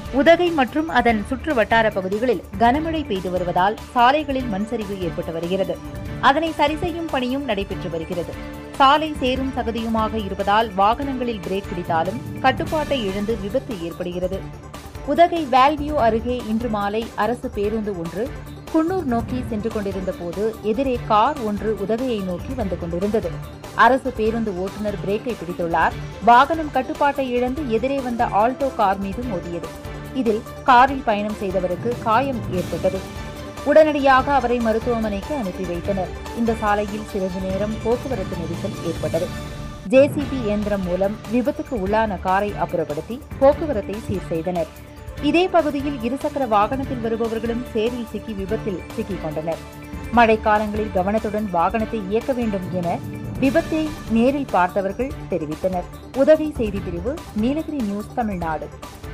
உதகை மற்றும் அதன் சுற்று வட்டார பகுதிகளில் கனமழை பெய்து வருவதால் சாலைகளில் மண்சரிவு ஏற்பட்டு வருகிறது அதனை சரி செய்யும் பணியும் நடைபெற்று வருகிறது சாலை சேரும் சகதியுமாக இருப்பதால் வாகனங்களில் பிரேக் பிடித்தாலும் கட்டுப்பாட்டை இழந்து விபத்து ஏற்படுகிறது உதகை வேல்வியூ அருகே இன்று மாலை அரசு பேருந்து ஒன்று குன்னூர் நோக்கி சென்று கொண்டிருந்த போது எதிரே கார் ஒன்று உதகையை நோக்கி வந்து கொண்டிருந்தது அரசு பேருந்து ஓட்டுநர் பிரேக்கை பிடித்துள்ளார் வாகனம் கட்டுப்பாட்டை இழந்து எதிரே வந்த ஆல்டோ கார் மீது மோதியது இதில் காரில் பயணம் செய்தவருக்கு காயம் ஏற்பட்டது உடனடியாக அவரை மருத்துவமனைக்கு அனுப்பி வைத்தனர் இந்த சாலையில் சிறிது நேரம் போக்குவரத்து நெரிசல் ஏற்பட்டது ஜேசிபி இயந்திரம் மூலம் விபத்துக்கு உள்ளான காரை அப்புறப்படுத்தி போக்குவரத்தை சீர் செய்தனர் இதே பகுதியில் இருசக்கர வாகனத்தில் வருபவர்களும் சேரில் சிக்கி விபத்தில் சிக்கிக் கொண்டனர் மழைக்காலங்களில் கவனத்துடன் வாகனத்தை இயக்க வேண்டும் என விபத்தை நேரில் பார்த்தவர்கள் தெரிவித்தனர் உதவி செய்தி பிரிவு நீலகிரி நியூஸ் தமிழ்நாடு